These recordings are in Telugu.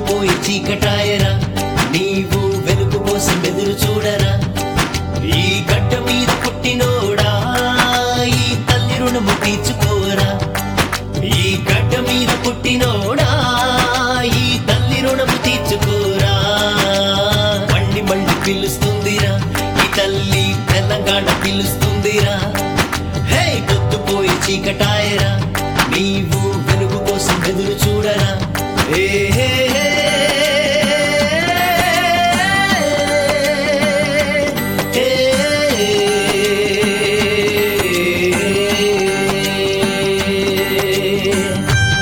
పోయి చీకటాయరా నీవు వెలుగు కోసం ఎదురు చూడరా ఈ గడ్డ మీద పుట్టినోడా ఈ తల్లి రుణము తీర్చుకోరా ఈ గడ్డ మీద పుట్టినోడా ఈ తల్లి రుణము తీర్చుకోరా మళ్ళీ మళ్ళీ పిలుస్తుందిరా ఈ తల్లి తెలంగాణ పిలుస్తుందిరా హే పొద్దు పోయి చీకటాయరా నీవు వెలుగు కోసం ఎదురు చూడరా ఏ హే హే. ఏ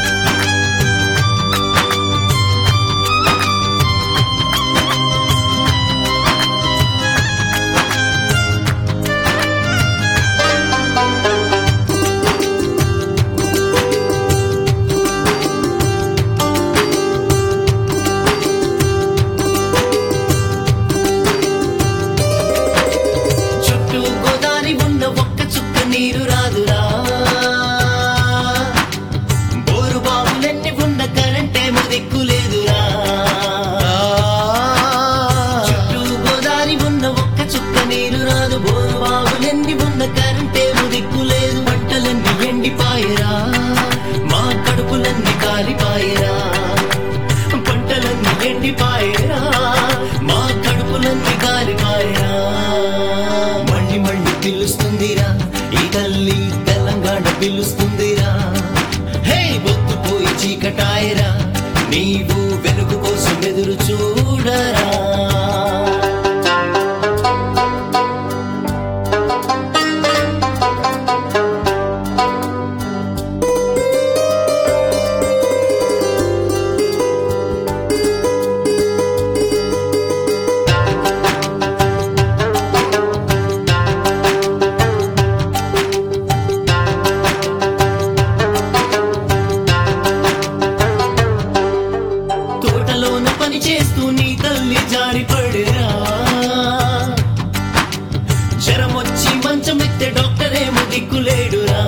చుట్టూ గోదారి ఉన్న ఒక్క చుక్క నీరు రాదురా బోరు బావులన్నీ ఉన్న కరెంటేమో దిక్కులేదురా చుట్టూ గోదారి ఉన్న ఒక్క చుక్క నీరు రాదు బోరు బావులన్నీ ఉన్న కరెంటేమో దిక్కులేదు పంటలన్నీ ఎండిపాయరా మా కడుపులన్నీ కాలిపాయరా పంటలన్నీ ఎండిపాయరా మా కడుపులన్నీ కాలిపాయరా మళ్ళీ మళ్ళీ పిలుస్తుందిరా ఈ తల్లి తెలంగాణ పిలుస్తుందిరా హే బొత్తు పోయి చీకటాయరా నీవు వెలుగు కోసం ఎదురు చూడరా తోటలోన పని చేస్తూ నీ తల్లి జారిపడరా జ్వరం వచ్చి మంచం ఎత్తే డాక్టర్ ఏమో దిక్కులేడురా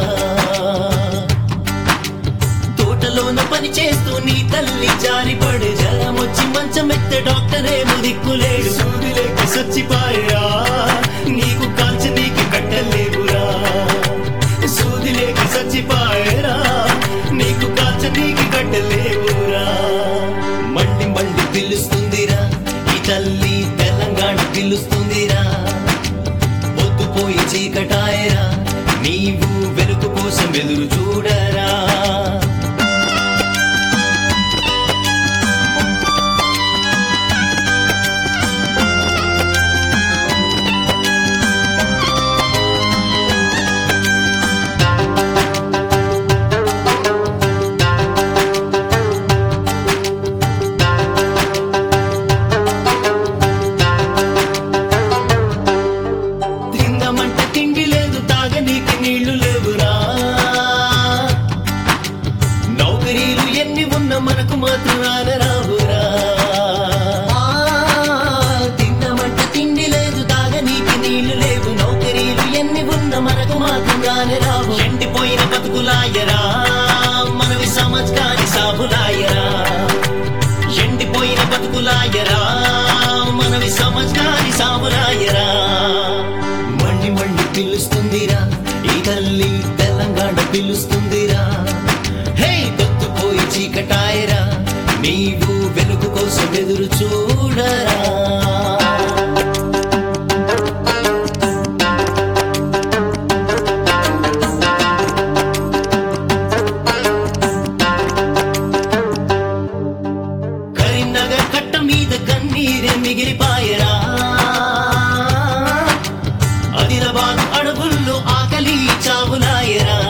తోటలోన పని చేస్తూ నీ తల్లి జారిపడే జ్వరం వచ్చి మంచం ఎత్తే డాక్టర్ ఏమో దిక్కులేడు సూది లేక సచ్చిపాయరా నీకు కాల్చి నీకు కట్టలేవురా సూది లేక సచ్చిపాయరా నీకు కాల్చ నీకు కట్టలేవురా మళ్ళీ మళ్ళీ పిలుస్తుందిరా ఈ తల్లి తెలంగాణ పిలుస్తుందిరా పొద్దు పోయి చీకటాయరా నీవు వెలుగు కోసం ఎదురు చూడరా తిందమంట తిండి లేదు తాగనీకి నీళ్లు లేవురా నౌకరీలు ఎన్ని ఉన్న మనకు మాత్రం రావురా తిందమంట తిండి లేదు తాగనీకి నీళ్లు లేవు నౌకరీలు ఎన్ని ఉన్న మనకు మాత్రం రావు ఎండిపోయిన బతుకులాయరా మనవి సమాజ్ కాని సాబులాయరా ఎండిపోయిన బతుకులాయరా మనవి సమజ్ఞాని సాములాయరా మళ్ళీ మళ్ళీ పిలుస్తుందిరా ఈ తల్లి తెలంగాణ పిలుస్తుందిరా హే పోయి చీకటాయరా నీవు వెలుగు కోసం ఎదురు చూడరా కరీంనగర్ కట్ట మీద కన్నీరే మిగిలిపాయరా ఆదిలాబాద్ అడవుల్లో ఆకలి చావులాయరా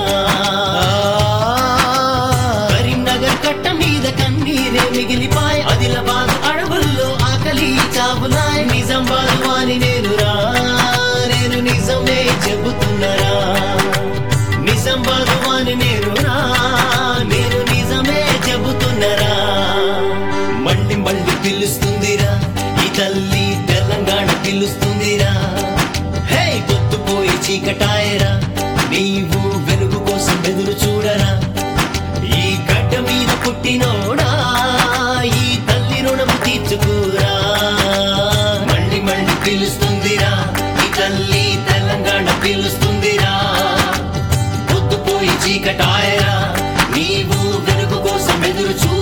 కరీంనగర్ కట్ట మీద కన్నీరే మిగిలిపాయ ఆదిలాబాద్ అడవుల్లో ఆకలి చావులాయ నిజామాబాద్ వాని నేనురా నేను నిజమే చెబుతున్నరా నిజామాబాద్ వాని నేనురా నేను నిజమే చెబుతున్నరా మళ్ళీ మళ్ళీ పిలుస్తుందిరా ఈ తల్లి తెలంగాణ పిలుస్తుందిరా హే పొద్దు పోయి చీకటాయరా నీవు వెలుగు కోసం ఎదురు చూడరా ఈ గడ్డ మీద పుట్టినోడా ఈ తల్లి తెలంగాణ పిలుస్తుందిరా పొద్దుపోయి చీకటాయరా నీవు వెలుగు కోసం ఎదురు చూ